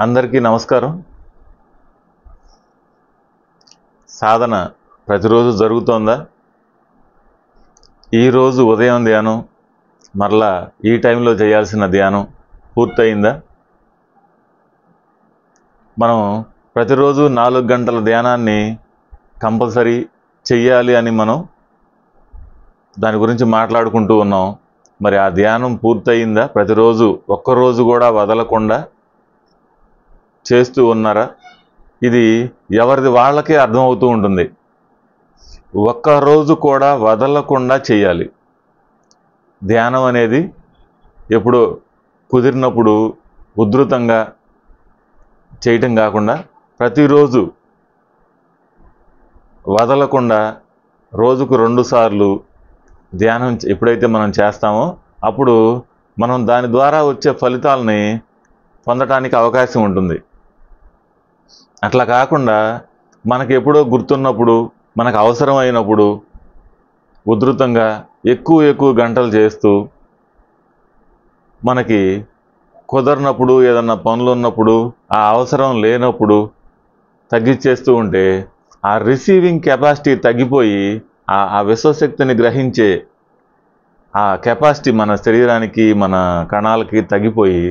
అందరికీ నమస్కారం సాధన ప్రతిరోజు జరుగుతోందా ఈరోజు ఉదయం ధ్యానం మరలా ఈ టైంలో చేయాల్సిన ధ్యానం పూర్తయిందా మనం ప్రతిరోజు నాలుగు గంటల ధ్యానాన్ని కంపల్సరీ చెయ్యాలి అని మనం దాని గురించి మాట్లాడుకుంటూ ఉన్నాం మరి ఆ ధ్యానం పూర్తయిందా ప్రతిరోజు ఒక్కరోజు కూడా వదలకుండా చేస్తూ ఉన్నారా ఇది ఎవరిది వాళ్ళకే అర్థమవుతూ ఉంటుంది ఒక్కరోజు కూడా వదలకుండా చేయాలి ధ్యానం అనేది ఎప్పుడో కుదిరినప్పుడు ఉధృతంగా చేయటం కాకుండా ప్రతిరోజు వదలకుండా రోజుకు రెండు సార్లు ధ్యానం చే- ఎప్పుడైతే మనం చేస్తామో అప్పుడు మనం దాని ద్వారా వచ్చే ఫలితాలని పొందటానికి అవకాశం ఉంటుంది అట్లా కాకుండా మనకి ఎప్పుడో గుర్తున్నప్పుడు మనకు అవసరం అయినప్పుడు ఉధృతంగా ఎక్కువ ఎక్కువ గంటలు చేస్తూ మనకి కుదరినప్పుడు ఏదన్నా పనులు ఉన్నప్పుడు ఆ అవసరం లేనప్పుడు తగ్గించేస్తూ ఉంటే ఆ రిసీవింగ్ కెపాసిటీ తగ్గిపోయి ఆ ఆ విశ్వశక్తిని గ్రహించే ఆ కెపాసిటీ మన శరీరానికి మన కణాలకి తగ్గిపోయి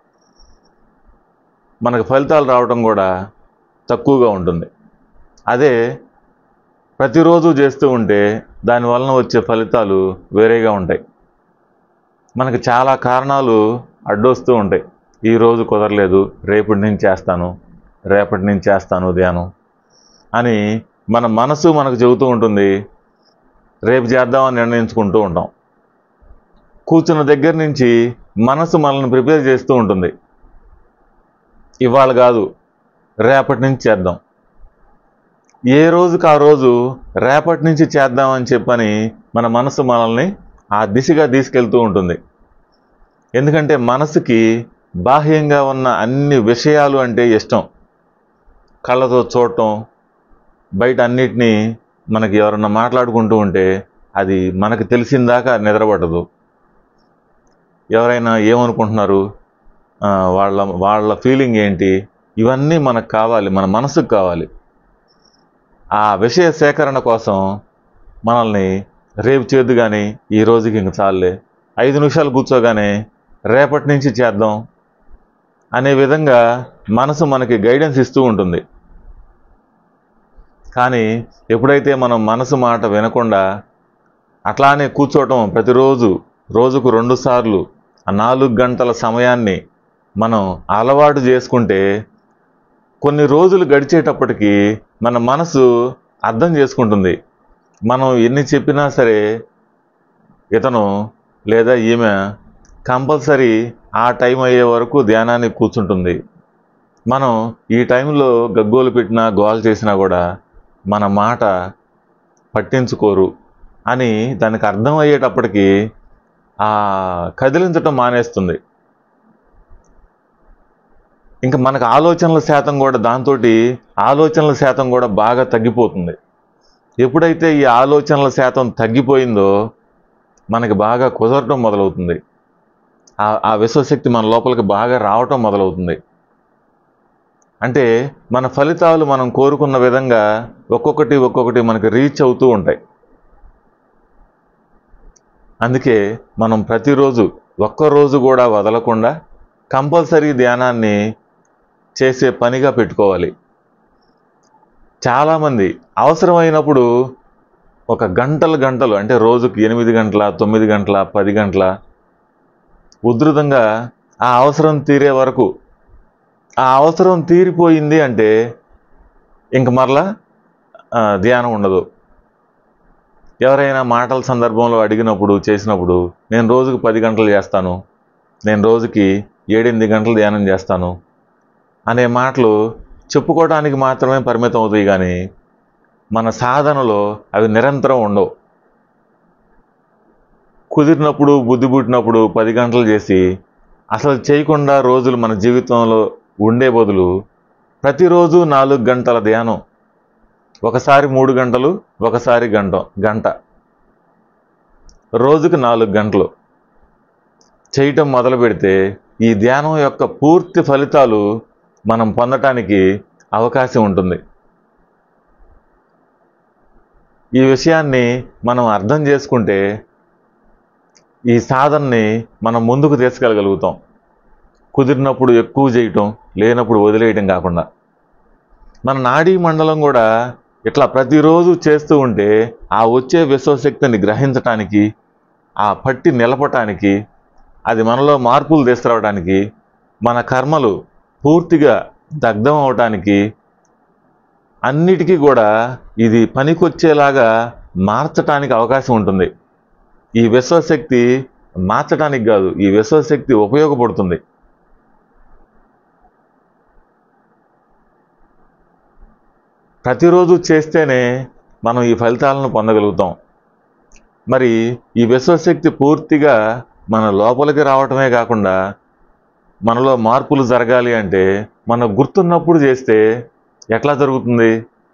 మనకు ఫలితాలు రావడం కూడా తక్కువగా ఉంటుంది అదే ప్రతిరోజు చేస్తూ ఉంటే దాని వలన వచ్చే ఫలితాలు వేరేగా ఉంటాయి మనకు చాలా కారణాలు అడ్డొస్తూ ఉంటాయి ఈరోజు కుదరలేదు రేపటి నుంచి చేస్తాను రేపటి నుంచి చేస్తాను ధ్యానం అని మన మనసు మనకు చెబుతూ ఉంటుంది రేపు చేద్దామని నిర్ణయించుకుంటూ ఉంటాం కూర్చున్న దగ్గర నుంచి మనసు మనల్ని ప్రిపేర్ చేస్తూ ఉంటుంది ఇవాళ కాదు రేపటి నుంచి చేద్దాం ఏ రోజుకి ఆ రోజు రేపటి నుంచి చేద్దామని చెప్పని మన మనసు మనల్ని ఆ దిశగా తీసుకెళ్తూ ఉంటుంది ఎందుకంటే మనసుకి బాహ్యంగా ఉన్న అన్ని విషయాలు అంటే ఇష్టం కళ్ళతో చూడటం బయట అన్నిటినీ మనకి ఎవరన్నా మాట్లాడుకుంటూ ఉంటే అది మనకు తెలిసిందాకా నిద్రపడదు ఎవరైనా ఏమనుకుంటున్నారు ఆ, వాళ్ళ వాళ్ళ ఫీలింగ్ ఏంటి ఇవన్నీ మనకు కావాలి మన మనసుకు కావాలి ఆ విషయ సేకరణ కోసం మనల్ని రేపు చేద్దు కానీ ఈ రోజుకి ఇంక చాలులే ఐదు నిమిషాలు కూర్చోగానే రేపటి నుంచి చేద్దాం అనే విధంగా మనసు మనకి గైడెన్స్ ఇస్తూ ఉంటుంది కానీ ఎప్పుడైతే మనం మనసు మాట వినకుండా అట్లానే కూర్చోవటం ప్రతిరోజు రోజుకు రెండు సార్లు ఆ నాలుగు గంటల సమయాన్ని మనం అలవాటు చేసుకుంటే కొన్ని రోజులు గడిచేటప్పటికి మన మనసు అర్థం చేసుకుంటుంది మనం ఎన్ని చెప్పినా సరే ఇతను లేదా ఈమె కంపల్సరీ ఆ టైం అయ్యే వరకు ధ్యానానికి కూర్చుంటుంది మనం ఈ టైంలో గగ్గోలు పెట్టినా గోల్ చేసినా కూడా మన మాట పట్టించుకోరు అని దానికి అర్థం అయ్యేటప్పటికి ఆ కదిలించటం మానేస్తుంది ఇంకా మనకు ఆలోచనల శాతం కూడా దాంతో ఆలోచనల శాతం కూడా బాగా తగ్గిపోతుంది ఎప్పుడైతే ఈ ఆలోచనల శాతం తగ్గిపోయిందో మనకి బాగా కుదరటం మొదలవుతుంది ఆ- ఆ విశ్వశక్తి మన లోపలికి బాగా రావటం మొదలవుతుంది అంటే మన ఫలితాలు మనం కోరుకున్న విధంగా ఒక్కొక్కటి ఒక్కొక్కటి మనకి రీచ్ అవుతూ ఉంటాయి అందుకే మనం ప్రతిరోజు ఒక్కరోజు కూడా వదలకుండా కంపల్సరీ ధ్యానాన్ని చేసే పనిగా పెట్టుకోవాలి చాలామంది అవసరమైనప్పుడు ఒక గంటలు గంటలు అంటే రోజుకి ఎనిమిది గంటల తొమ్మిది గంటల పది గంటల ఉధృతంగా ఆ అవసరం తీరే వరకు ఆ అవసరం తీరిపోయింది అంటే ఇంక మరలా ఆ, ధ్యానం ఉండదు ఎవరైనా మాటల సందర్భంలో అడిగినప్పుడు చేసినప్పుడు నేను రోజుకి పది గంటలు చేస్తాను నేను రోజుకి ఏడెనిమిది గంటలు ధ్యానం చేస్తాను అనే మాటలు చెప్పుకోవడానికి మాత్రమే పరిమితం అవుతాయి కానీ మన సాధనలో అవి నిరంతరం ఉండవు కుదిరినప్పుడు బుద్ధి పుట్టినప్పుడు పది గంటలు చేసి అసలు చేయకుండా రోజులు మన జీవితంలో ఉండే బదులు ప్రతిరోజు నాలుగు గంటల ధ్యానం ఒకసారి మూడు గంటలు ఒకసారి గంట గంట రోజుకు నాలుగు గంటలు చేయటం మొదలు పెడితే ఈ ధ్యానం యొక్క పూర్తి ఫలితాలు మనం పొందటానికి అవకాశం ఉంటుంది ఈ విషయాన్ని మనం అర్థం చేసుకుంటే ఈ సాధనని మనం ముందుకు తీసుకెళ్ళగలుగుతాం కుదిరినప్పుడు ఎక్కువ చేయటం లేనప్పుడు వదిలేయటం కాకుండా మన నాడీ మండలం కూడా ఇట్లా ప్రతిరోజు చేస్తూ ఉంటే ఆ వచ్చే విశ్వశక్తిని గ్రహించటానికి ఆ పట్టి నిలపటానికి అది మనలో మార్పులు తీసుకురావడానికి మన కర్మలు పూర్తిగా దగ్ధం అవటానికి అన్నిటికీ కూడా ఇది పనికొచ్చేలాగా మార్చటానికి అవకాశం ఉంటుంది ఈ విశ్వశక్తి మార్చడానికి కాదు ఈ విశ్వశక్తి ఉపయోగపడుతుంది ప్రతిరోజు చేస్తేనే మనం ఈ ఫలితాలను పొందగలుగుతాం మరి ఈ విశ్వశక్తి పూర్తిగా మన లోపలికి రావటమే కాకుండా మనలో మార్పులు జరగాలి అంటే మన గుర్తున్నప్పుడు చేస్తే ఎట్లా జరుగుతుంది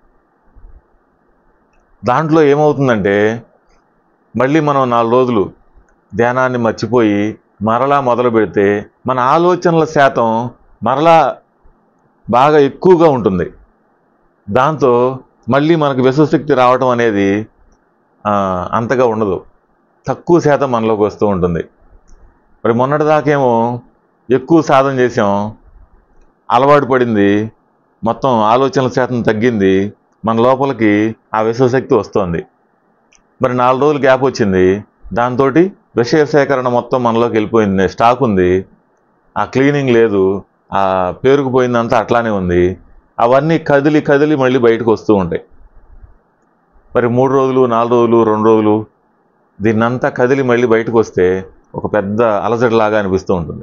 దాంట్లో ఏమవుతుందంటే మళ్ళీ మనం నాలుగు రోజులు ధ్యానాన్ని మర్చిపోయి మరలా మొదలు పెడితే మన ఆలోచనల శాతం మరలా బాగా ఎక్కువగా ఉంటుంది దాంతో మళ్ళీ మనకు విశ్వశక్తి రావటం అనేది ఆ, అంతగా ఉండదు తక్కువ శాతం మనలోకి వస్తూ ఉంటుంది మరి మొన్నటిదాకేమో ఎక్కువ సాధన చేసాం అలవాటు పడింది మొత్తం ఆలోచనల శాతం తగ్గింది మన లోపలికి ఆ విశ్వశక్తి వస్తుంది మరి నాలుగు రోజులు గ్యాప్ వచ్చింది దాంతో విషయ సేకరణ మొత్తం మనలోకి వెళ్ళిపోయింది స్టాక్ ఉంది ఆ క్లీనింగ్ లేదు ఆ పేరుకుపోయిందంతా అట్లానే ఉంది అవన్నీ కదిలి కదిలి మళ్ళీ బయటకు వస్తూ ఉంటాయి మరి మూడు రోజులు నాలుగు రోజులు రెండు రోజులు దీన్నంతా కదిలి మళ్ళీ బయటకు వస్తే ఒక పెద్ద అలజడిలాగా అనిపిస్తూ ఉంటుంది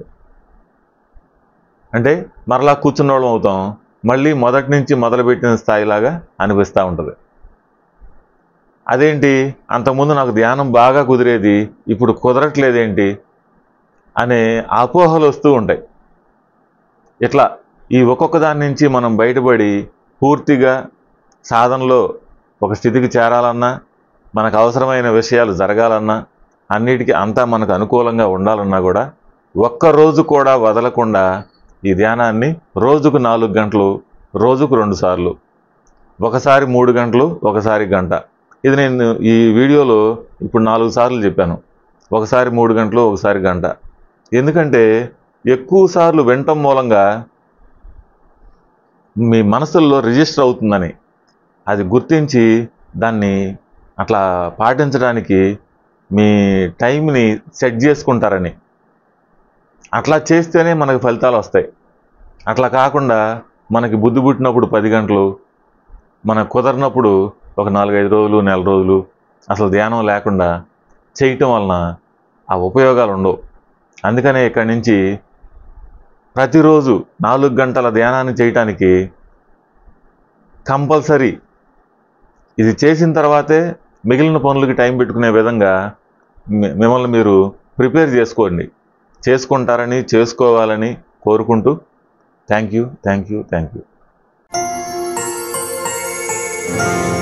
అంటే మరలా కూర్చున్న వాళ్ళం అవుతాం మళ్ళీ మొదటి నుంచి మొదలుపెట్టిన స్థాయిలాగా అనిపిస్తూ ఉంటుంది అదేంటి అంతకుముందు నాకు ధ్యానం బాగా కుదిరేది ఇప్పుడు కుదరట్లేదేంటి అనే అపోహలు వస్తూ ఉంటాయి ఇట్లా ఈ ఒక్కొక్క దాని నుంచి మనం బయటపడి పూర్తిగా సాధనలో ఒక స్థితికి చేరాలన్నా మనకు అవసరమైన విషయాలు జరగాలన్నా అన్నిటికీ అంతా మనకు అనుకూలంగా ఉండాలన్నా కూడా ఒక్క రోజు కూడా వదలకుండా ఈ ధ్యానాన్ని రోజుకు నాలుగు గంటలు రోజుకు రెండు సార్లు ఒకసారి మూడు గంటలు ఒకసారి గంట ఇది నేను ఈ వీడియోలో ఇప్పుడు నాలుగు సార్లు చెప్పాను ఒకసారి మూడు గంటలు ఒకసారి గంట ఎందుకంటే ఎక్కువ సార్లు వినటం మూలంగా మీ మనసుల్లో రిజిస్టర్ అవుతుందని అది గుర్తించి దాన్ని అట్లా పాటించడానికి మీ టైంని సెట్ చేసుకుంటారని అట్లా చేస్తేనే మనకు ఫలితాలు వస్తాయి అట్లా కాకుండా మనకి బుద్ధి పుట్టినప్పుడు పది గంటలు మనకు కుదరినప్పుడు ఒక నాలుగైదు రోజులు నెల రోజులు అసలు ధ్యానం లేకుండా చేయటం వలన ఆ ఉపయోగాలు ఉండవు అందుకనే ఇక్కడి నుంచి ప్రతిరోజు నాలుగు గంటల ధ్యానాన్ని చేయటానికి కంపల్సరీ ఇది చేసిన తర్వాతే మిగిలిన పనులకి టైం పెట్టుకునే విధంగా మి- మిమ్మల్ని మీరు ప్రిపేర్ చేసుకోండి చేసుకుంటారని చేసుకోవాలని కోరుకుంటూ thank you thank you thank you